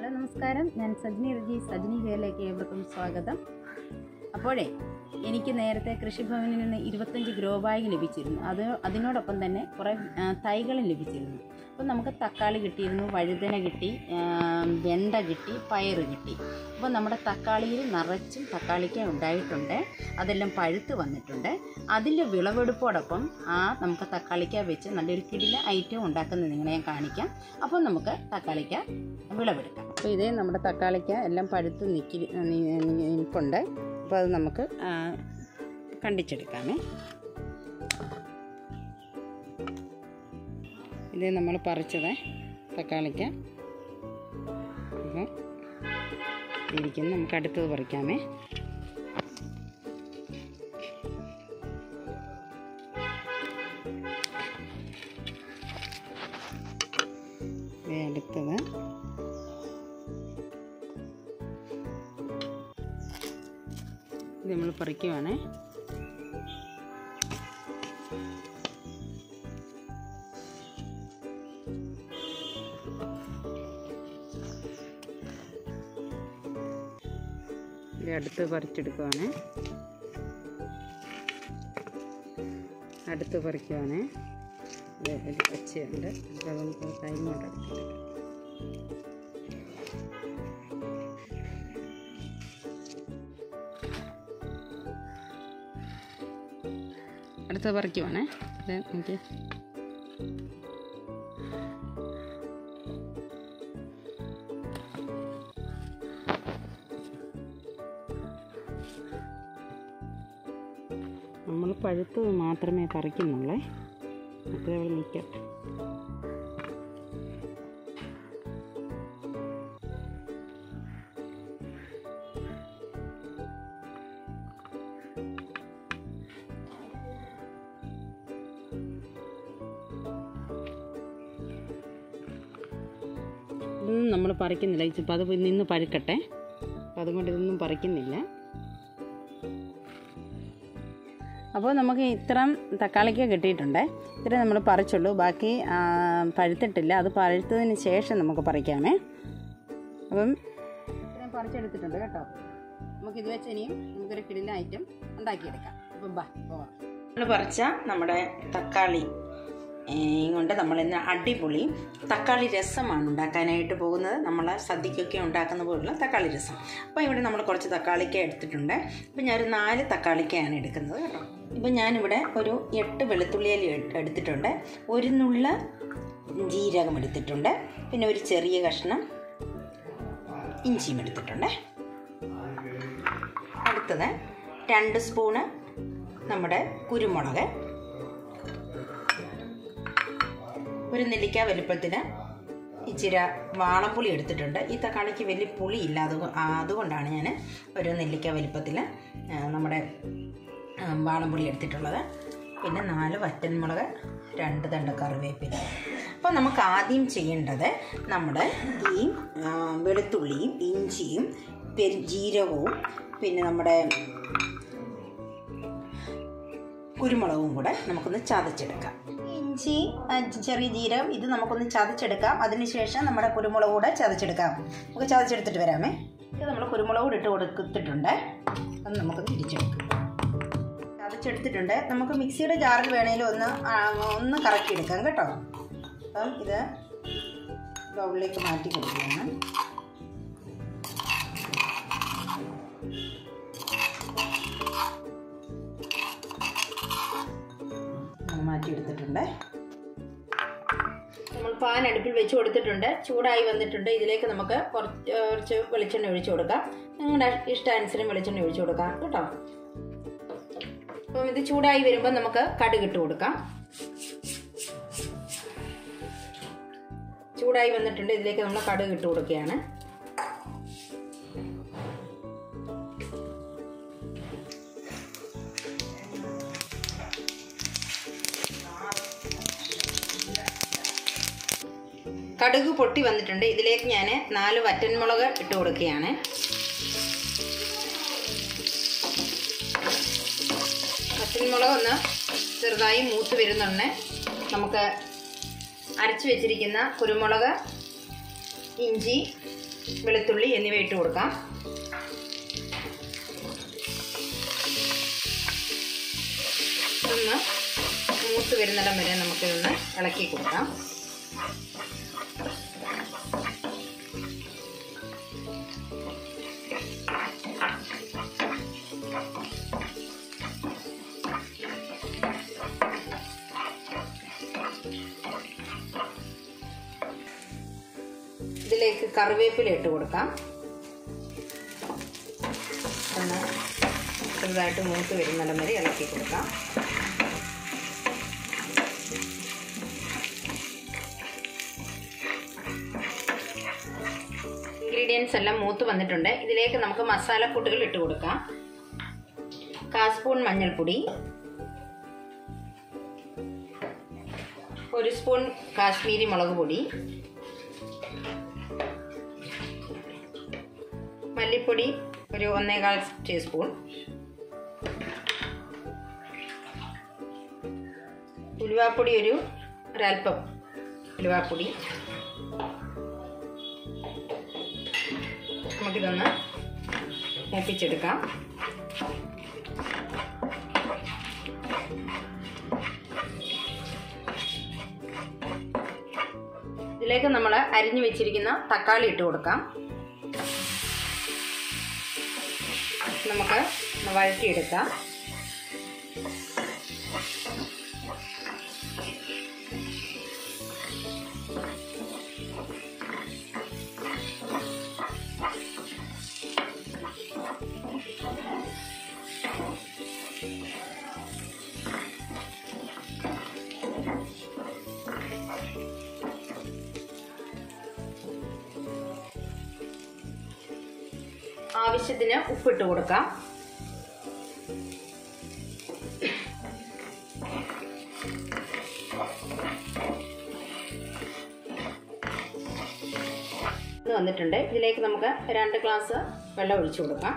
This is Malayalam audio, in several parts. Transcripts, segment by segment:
നമസ്കാരം ഞാൻ സജ്നി റജി സജ്നി ഹെയറിലേക്ക് ഏവർക്കും സ്വാഗതം അപ്പോഴേ എനിക്ക് നേരത്തെ കൃഷിഭവനിൽ നിന്ന് ഇരുപത്തഞ്ച് ഗ്രോ ബാഗ് ലഭിച്ചിരുന്നു അത് അതിനോടൊപ്പം തന്നെ കുറേ ആ, തൈകളും ലഭിച്ചിരുന്നു അപ്പോൾ നമുക്ക് തക്കാളി കിട്ടിയിരുന്നു വഴുതന കിട്ടി ആ, വെണ്ട കിട്ടി പയറ് കിട്ടി അപ്പോൾ നമ്മുടെ തക്കാളിയിൽ നിറച്ചും തക്കാളിക്ക ഉണ്ടായിട്ടുണ്ട് അതെല്ലാം പഴുത്ത് വന്നിട്ടുണ്ട് അതിൻ്റെ വിളവെടുപ്പോടൊപ്പം ആ നമുക്ക് തക്കാളിക്ക വെച്ച് നല്ലൊരു കിടില ഐറ്റം ഉണ്ടാക്കുന്നത് നിങ്ങളെ ഞാൻ കാണിക്കാം അപ്പോൾ നമുക്ക് തക്കാളിക്ക വിളവെടുക്കാം അപ്പോൾ ഇതേ നമ്മുടെ തക്കാളിക്ക എല്ലാം പഴുത്ത് നിൽക്കി നിൽപ്പുണ്ട് അപ്പോൾ അത് നമുക്ക് ആ, കണ്ടിച്ചെടുക്കാമേ ഇത് നമ്മൾ പറിച്ചത് തക്കാളിക്ക അപ്പം ഇരിക്കുന്നു നമുക്ക് അടുത്തത് പറിക്കാമേ ദേ അടുത്തത് ഇത് നമ്മൾ പറിക്കുവാണേ ഇത് അടുത്ത് പറിച്ചെടുക്കുവാണേ അടുത്ത് പറിക്കുവാണേ ഇത് ഒരു പച്ചയുണ്ട് അപ്പോൾ നമുക്ക് ടൈം കൊണ്ട് എടുത്തിട്ട് അടുത്ത് പറിക്കുവാണേ ഇത് എനിക്ക് നമ്മൾ പഴുത്തത് മാത്രമേ പറിക്കുന്നുള്ളേ മറ്റേ അവിടെ നിൽക്കട്ടെ ഇതൊന്നും നമ്മൾ പറിക്കുന്നില്ല ഇപ്പം അത് നിന്ന് പഴുക്കട്ടെ അപ്പം അതുകൊണ്ട് ഇതൊന്നും പറിക്കുന്നില്ല അപ്പോൾ നമുക്ക് ഇത്രയും തക്കാളിക്ക കിട്ടിയിട്ടുണ്ട് ഇത്ര നമ്മൾ പറിച്ചുള്ളൂ ബാക്കി ആ, പഴുത്തിട്ടില്ല അത് പഴുത്തതിന് ശേഷം നമുക്ക് പറിക്കാമേ അപ്പം ഇത്രയും പറിച്ചെടുത്തിട്ടുണ്ട് കേട്ടോ നമുക്ക് ഇത് വെച്ച് ഇനിയും നമുക്കൊരു കിടില ഐറ്റം ഉണ്ടാക്കിയെടുക്കാം അപ്പം ബാ പോവാം നമ്മൾ പറിച്ച നമ്മുടെ തക്കാളി ഏ, കൊണ്ട് നമ്മൾ ഇന്ന് അടിപൊളി തക്കാളി രസമാണ് ഉണ്ടാക്കാനായിട്ട് പോകുന്നത് നമ്മൾ സദ്യക്കൊക്കെ ഉണ്ടാക്കുന്ന പോലുള്ള തക്കാളി രസം അപ്പോൾ ഇവിടെ നമ്മൾ കുറച്ച് തക്കാളിക്ക എടുത്തിട്ടുണ്ട് അപ്പോൾ ഞാനൊരു നാല് തക്കാളിക്കയാണ് എടുക്കുന്നത് കേട്ടോ ഇപ്പം ഞാനിവിടെ ഒരു എട്ട് വെളുത്തുള്ളിയലി എട്- എടുത്തിട്ടുണ്ട് ഒരു നുള്ള ജീരകം എടുത്തിട്ടുണ്ട് പിന്നെ ഒരു ചെറിയ കഷ്ണം ഇഞ്ചിയും എടുത്തിട്ടുണ്ട് അടുത്തത് രണ്ട് സ്പൂണ് നമ്മുടെ കുരുമുളക് ഒരു നെല്ലിക്ക വലിപ്പത്തിന് ഇച്ചിരി വാളപ്പുളി എടുത്തിട്ടുണ്ട് ഈ തക്കാളിക്ക് വലിയ പുളി ഇല്ല അത് അതുകൊണ്ടാണ് ഞാൻ ഒരു നെല്ലിക്ക വലിപ്പത്തിൽ നമ്മുടെ ആ, വാളംപുളി എടുത്തിട്ടുള്ളത് പിന്നെ നാല് വറ്റൻമുളക് രണ്ട് തണ്ട് കറിവേപ്പില അപ്പോൾ നമുക്ക് ആദ്യം ചെയ്യേണ്ടത് നമ്മുടെ ഈ ആ, വെളുത്തുള്ളിയും ഇഞ്ചിയും പെരു ജീരകവും പിന്നെ നമ്മുടെ കുരുമുളകും കൂടെ നമുക്കൊന്ന് ചതച്ചെടുക്കാം ഇഞ്ചി ആ, ചെറിയ ജീരകം ഇത് നമുക്കൊന്ന് ചതച്ചെടുക്കാം അതിനുശേഷം നമ്മുടെ കുരുമുളക് കൂടെ ചതച്ചെടുക്കാം നമുക്ക് ചതച്ചെടുത്തിട്ട് വരാമേ ഇത് നമ്മൾ കുരുമുളക് കൂടെ ഇട്ട് കൊടുത്തിട്ടുണ്ട് അത് നമുക്കൊന്ന് ഇടിച്ചെടുക്കാം ചതച്ചെടുത്തിട്ടുണ്ട് നമുക്ക് മിക്സിയുടെ ജാറിൽ വേണേലും ഒന്ന് ആ, ഒന്ന് കറക്കിയെടുക്കാം കേട്ടോ അപ്പം ഇത് ബൗളിലേക്ക് മാറ്റി കൊടുക്കുകയാണ് നമ്മൾ മാറ്റിയെടുത്തിട്ടുണ്ട് നമ്മൾ പാൻ അടുപ്പിൽ വെച്ച് കൊടുത്തിട്ടുണ്ട് ചൂടായി വന്നിട്ടുണ്ട് ഇതിലേക്ക് നമുക്ക് കുറച്ച് കുറച്ച് വെളിച്ചെണ്ണ ഒഴിച്ചു കൊടുക്കാം നിങ്ങളുടെ ഇഷ്ടാനുസരണം വെളിച്ചെണ്ണ ഒഴിച്ചു കൊടുക്കാം കേട്ടോ അപ്പം ഇത് ചൂടായി വരുമ്പോൾ നമുക്ക് കടുക് ഇട്ട് കൊടുക്കാം ചൂടായി വന്നിട്ടുണ്ട് ഇതിലേക്ക് നമ്മൾ കടുക് ഇട്ട് കൊടുക്കുകയാണ് കടുക് പൊട്ടി വന്നിട്ടുണ്ട് ഇതിലേക്ക് ഞാൻ നാല് വറ്റൻമുളക് ഇട്ട് കൊടുക്കുകയാണ് വറ്റൻമുളക് ഒന്ന് ചെറുതായി മൂത്ത് വരുന്നുണ്ട് നമുക്ക് അരച്ചു വെച്ചിരിക്കുന്ന കുരുമുളക് ഇഞ്ചി വെളുത്തുള്ളി എന്നിവ ഇട്ട് കൊടുക്കാം ഒന്ന് മൂത്ത് വരുന്നിടം വരെ നമുക്കിതൊന്ന് ഇളക്കി കൊടുക്കാം ഇതിലേക്ക് കറിവേപ്പില ഇട്ട് കൊടുക്കാം ഒന്ന് ചെറുതായിട്ട് മൂത്ത് വരുന്നിടം വരെ ഇളക്കി കൊടുക്കാം ഇൻഗ്രീഡിയൻസ് എല്ലാം മൂത്ത് വന്നിട്ടുണ്ട് ഇതിലേക്ക് നമുക്ക് മസാലക്കൂട്ടുകൾ ഇട്ട് കൊടുക്കാം കാ സ്പൂൺ മഞ്ഞൾപ്പൊടി ഒരു സ്പൂൺ കാശ്മീരി മുളക് പൊടി മല്ലിപ്പൊടി ഒരു ഒന്നേകാൽ ടീസ്പൂൺ ഉലുവാപ്പൊടി ഒരു ഒരൽപ്പം ഉലുവാപ്പൊടി നമുക്കിതൊന്ന് മൂപ്പിച്ചെടുക്കാം ഇതിലേക്ക് നമ്മൾ അരിഞ്ഞു വെച്ചിരിക്കുന്ന തക്കാളി ഇട്ട് കൊടുക്കാം നമുക്ക് വഴറ്റിയെടുക്കാം ആവശ്യത്തിന് ഉപ്പിട്ട് കൊടുക്കാം ഇത് വന്നിട്ടുണ്ട് ഇതിലേക്ക് നമുക്ക് രണ്ട് ഗ്ലാസ് വെള്ളം ഒഴിച്ചു കൊടുക്കാം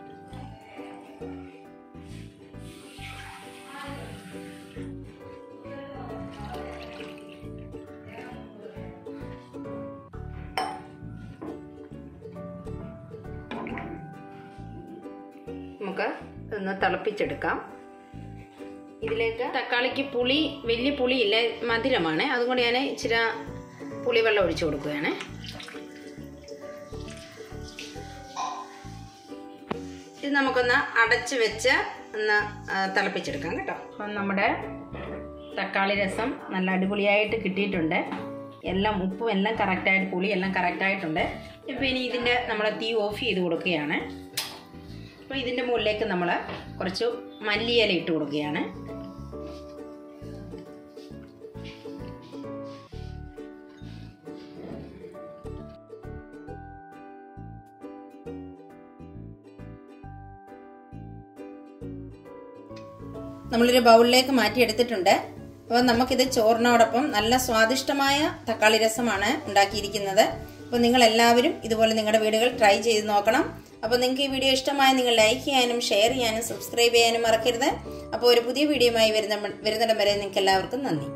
നമുക്ക് ഒന്ന് തിളപ്പിച്ചെടുക്കാം ഇതിലേക്ക് തക്കാളിക്ക് പുളി വലിയ പുളിയില്ല മധുരമാണ് അതുകൊണ്ട് ഞാൻ ഇച്ചിരി പുളിവെള്ളം ഒഴിച്ചു കൊടുക്കുകയാണ് ഇത് നമുക്കൊന്ന് അടച്ച് വെച്ച് ഒന്ന് ആ, തിളപ്പിച്ചെടുക്കാം കേട്ടോ അപ്പം നമ്മുടെ തക്കാളി രസം നല്ല അടിപൊളിയായിട്ട് കിട്ടിയിട്ടുണ്ട് എല്ലാം ഉപ്പും എല്ലാം കറക്റ്റായിട്ട് പുളി എല്ലാം കറക്റ്റായിട്ടുണ്ട് ഇപ്പോൾ ഇനി ഇതിൻ്റെ നമ്മൾ തീ ഓഫ് ചെയ്ത് കൊടുക്കുകയാണ് അപ്പോൾ ഇതിൻ്റെ മുകളിലേക്ക് നമ്മൾ കുറച്ച് മല്ലിയില ഇട്ട് കൊടുക്കുകയാണ് നമ്മളൊരു ബൗളിലേക്ക് മാറ്റിയെടുത്തിട്ടുണ്ട് അപ്പോൾ നമുക്കിത് ചോറിനോടൊപ്പം നല്ല സ്വാദിഷ്ടമായ തക്കാളി രസമാണ് ഉണ്ടാക്കിയിരിക്കുന്നത് അപ്പോൾ നിങ്ങൾ എല്ലാവരും ഇതുപോലെ നിങ്ങളുടെ വീടുകൾ ട്രൈ ചെയ്ത് നോക്കണം അപ്പോൾ നിങ്ങൾക്ക് ഈ വീഡിയോ ഇഷ്ടമായ നിങ്ങൾ ലൈക്ക് ചെയ്യാനും ഷെയർ ചെയ്യാനും സബ്സ്ക്രൈബ് ചെയ്യാനും മറക്കരുത് അപ്പോൾ ഒരു പുതിയ വീഡിയോയുമായി വരുന്ന വരുന്നിടം വരെ നിങ്ങൾക്ക് എല്ലാവർക്കും നന്ദി